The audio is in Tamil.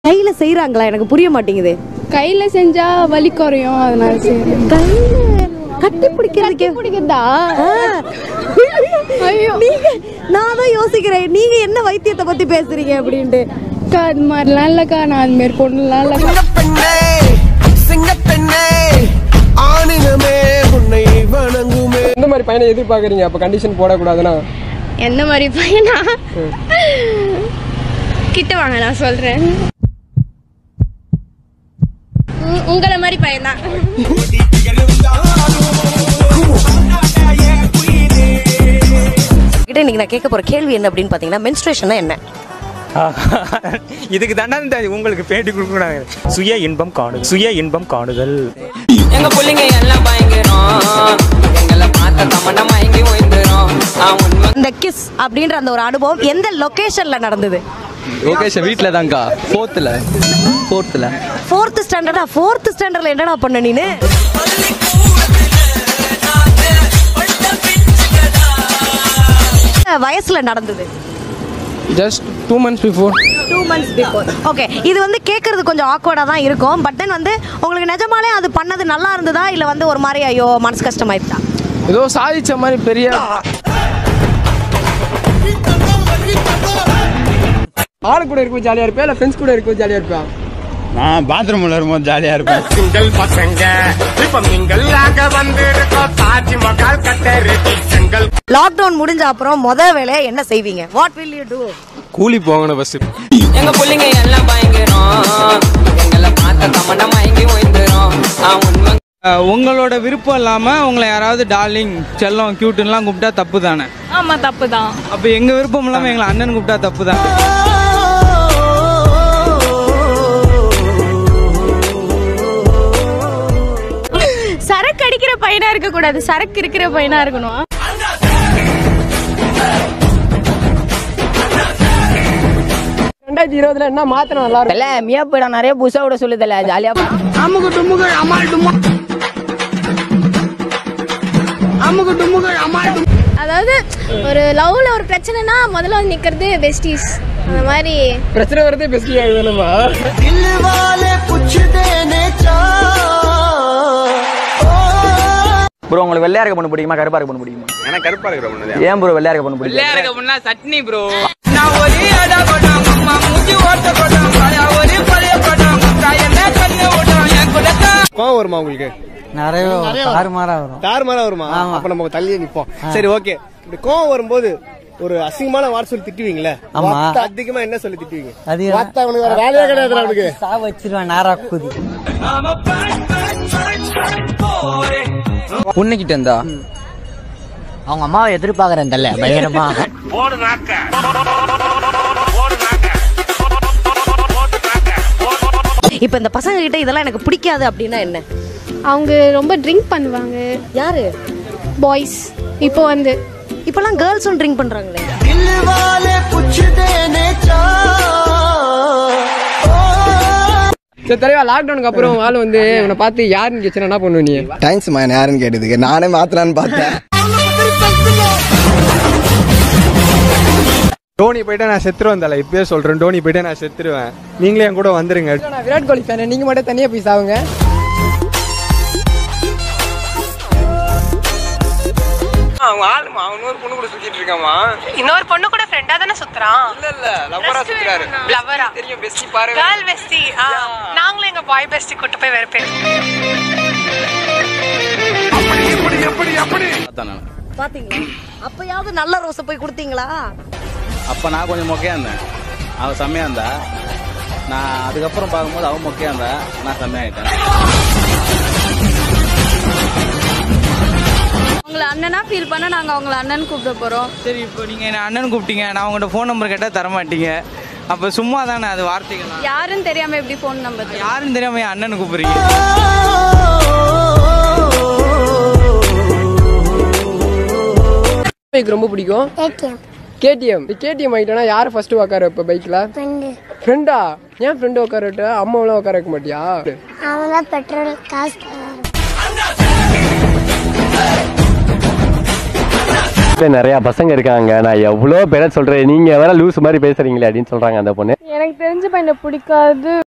கையில செய்யறாங்களா எனக்கு புரிய மாட்டேங்குது கையில செஞ்சா வலி குறையும் அதனால செய்றேன் கையில கட்டி பிடிக்கிறதுக்கே பிடிக்கிறதா ஐயோ நீங்க நான் தான் யோசிக்கிறேன் நீங்க என்ன வைத்தியத்தை பத்தி பேசுறீங்க அப்படின்ட்டு அக்கா அது மாதிரிலாம் இல்லக்கா நான் அது மாரி பொண்ணுலாம் இல்லக்கா சிங்கப்பெண்ணே சிங்கப்பெண்ணே ஆணினமே உன்னை வணங்குமே எந்த மாதிரி பையனை எதிர்பார்க்குறீங்க அப்போ கண்டிஷன் போடக்கூடாதுன்னா எந்த மாதிரி பையனா கிட்ட வாங்க நான் சொல்றேன் உ- உங்களை மாதிரி பையன்தான் கிட்ட இன்னைக்கு நான் கேட்க போற கேள்வி என்ன அப்படின்னு பாத்தீங்கன்னா மென்ஸ்ட்ரேஷன்னா என்ன இதுக்கு தானே உங்களுக்கு பேட்டி கொடுக்குறாங்க சுய இன்பம் காணுதல் சுய இன்பம் காணுதல் எங்க புள்ளைங்க எல்லாம் பயங்கரம் எங்களை பார்த்த தமண்ட மயங்கி ஓய்ந்துரும் உண்மை இந்த கிஸ் அப்படின்ற அந்த ஒரு அனுபவம் எந்த லொகேஷன்ல நடந்தது லோகேஷ் வீட்டில் தான்க்கா ஃபோர்த்தில் ஃபோர்த்தில் ஃபோர்த் ஸ்டாண்டர்டா ஃபோர்த் ஸ்டாண்டர்ட்ல என்னடா பண்ண நீனு வயசுல நடந்தது just two months before two months before okay இது வந்து கேட்கறது கொஞ்சம் ஆக்வர்டாக தான் இருக்கும் பட் தென் வந்து உங்களுக்கு நிஜமாலே அது பண்ணது நல்லா இருந்ததா இல்லை வந்து ஒரு மாதிரி ஐயோ மனசு கஷ்டமாயிடுச்சா ஏதோ சாதிச்ச மாதிரி பெரிய ஆளு கூட இருக்கும் ஜாலியாக இருப்பேன் இல்லை ஃப்ரெண்ட்ஸ் கூட இருக்கும் ஜாலியாக இருப்பேன் நான் பாத்ரூம்ல இருக்கும்போது ஜாலியா இருப்பேன் சிங்கள் பசங்க இப்ப நீங்கள் வந்திருக்கோம் தாஜ்மஹால் கட்டருக்கு செங்கல் லாக்டவுன் முடிஞ்ச அப்புறம் முத வேலையை என்ன செய்வீங்க வாட் வில் யூ டூ கூலி போகணும் ஃபஸ்ட்டு எங்க புள்ளைங்க எல்லாம் பயங்கரம் எங்களை பார்த்த தமண்ட மயங்கி ஓய்ந்துரும் உண்மை உங்களோட விருப்பம் இல்லாமல் உங்களை யாராவது டார்லிங் செல்லம் க்யூட்டுலாம் கூப்பிட்டா தப்பு தானே ஆமா தப்பு தான் அப்போ எங்கள் விருப்பம் இல்லாமல் எங்களை அண்ணன் கூப்பிட்டா தப்பு தானே சரக்கு அடிக்கிற பையனா இருக்க கூடாது சரக்கு இருக்கிற பையனா இருக்கணும் ரெண்டாயிரத்தி இருபதுல என்ன மாத்திரம் நல்லா இருக்கும் இல்ல மியா போயிடா நிறைய புதுசா விட சொல்லுதல்ல ஜாலியா அதாவது ஒரு லவ்ல ஒரு பிரச்சனைனா முதல்ல வந்து நிக்கிறது பெஸ்டிஸ் அந்த மாதிரி பிரச்சனை வரதே பெஸ்ட் ஆகுதுமா दिल वाले पूछ देने ப்ரோ உங்களுக்கு வெள்ளையா இருக்க பொண்ணு பிடிக்குமா கருப்பா இருக்க பொண்ணு பிடிக்குமா எனக்கு கருப்பா இருக்கிற பொண்ணு ஏன் ப்ரோ வெள்ளையா இருக்க பொண்ணு பிடிக்கும் இருக்க முன்னா சட்னி ப்ரோ நான் ஒரே அடா கொட்டாம் அம்மா மூஞ்சி ஓட்ட கொட்டாம் பாயா ஒரே பழைய கொட்டாம் என்ன கண்ணு ஓட்டாம் என் கூட கோவம் வருமா உங்களுக்கு நிறைய தாறுமாறா வரும் தாறுமாறா வருமா அப்ப நம்ம தள்ளியே நிப்போம் சரி ஓகே இப்படி கோவம் வரும்போது ஒரு அசிங்கமான வார்த்தை சொல்லி திட்டுவீங்களே வார்த்தை அதிகமா என்ன சொல்லி திட்டுவீங்க அது வார்த்தை அவனுக்கு வேற வேலையே கிடையாது அவனுக்கு சா வச்சிருவேன் நாரா குதி பொண்ணுகிட்ட இருந்தா அவங்க அம்மாவை எதிர்பார்க்கறேன் தல்ல பயங்கரமா இப்போ இந்த பசங்க கிட்ட இதெல்லாம் எனக்கு பிடிக்காது அப்படின்னா என்ன அவங்க ரொம்ப ட்ரிங்க் பண்ணுவாங்க யாரு பாய்ஸ் இப்போ வந்து இப்பெல்லாம் கேர்ள்ஸும் ட்ரிங்க் பண்றாங்களே दिल वाले पूछ देने சரி தலைவா லாக்டவுனுக்கு அப்புறம் ஆள் வந்து இவனை பார்த்து யாருன்னு கேச்சுனா என்ன பண்ணுவ நீ தேங்க்ஸ் மேன் யாருன்னு கேட்டதுக்கு நானே மாத்தலான்னு பார்த்தேன் டோனி போயிட்டா நான் செத்துருவேன் தலை இப்பயே சொல்றேன் டோனி போயிட்டா நான் செத்துருவேன் நீங்களே என் கூட வந்துருங்க நான் விராட் கோலி ஃபேன் நீங்க மட்டும் தனியா போய் சாவுங்க அவங்க ஆளுமா அவன் ஒரு பொண்ணு கூட சுத்திட்டு இருக்காமா இன்னொரு பொண்ணு கூட ஃப்ரெண்டா தானே சுத்துறான் இல்ல இல்ல லவ்வரா சுத்துறாரு லவ்வரா தெரியும் பெஸ்டி பாரு கேர்ள் பெஸ்டி நாங்களும் எங்க பாய் பெஸ்டி கூட்டு போய் வெறுப்பேன் பாத்தீங்களா அப்பயாவது நல்ல ரோஸை போய் கொடுத்தீங்களா அப்ப நான் கொஞ்சம் மொக்கையா இருந்தேன் அவ செம்மையா இருந்தா நான் அதுக்கப்புறம் பார்க்கும்போது அவன் மொக்கையா இருந்தா நான் செம்மையாயிட்டேன் அவங்கள அண்ணனா ஃபீல் பண்ண நாங்க அவங்கள அண்ணன் கூப்பிட போறோம் சரி இப்போ நீங்கள் என்ன அண்ணன் கூப்பிட்டீங்க நான் உங்கள்கிட்ட ஃபோன் நம்பர் கேட்டால் தர மாட்டீங்க அப்போ சும்மா தானே அது வார்த்தைகள் யாருன்னு தெரியாம எப்படி ஃபோன் நம்பர் யாருன்னு தெரியாம என் அண்ணன் கூப்பிடுறீங்க பைக் ரொம்ப பிடிக்கும் கேடிஎம் கேடிஎம் ஆகிட்டோன்னா யார் ஃபர்ஸ்ட் உட்கார வைப்ப பைக்ல ஃப்ரெண்டா ஏன் ஃப்ரெண்டு உட்கார விட்ட அம்மாவெல்லாம் உட்கார வைக்க மாட்டியா அவன் தான் பெட்ரோல் காசு நிறைய பசங்க இருக்காங்க நான் எவ்வளோ பேரை சொல்றேன் நீங்க வேற லூஸ் மாதிரி பேசுறீங்களே அப்படின்னு சொல்றாங்க அந்த பொண்ணு எனக்கு எனக்கு தெரிஞ்ச பையனை பிடிக்காது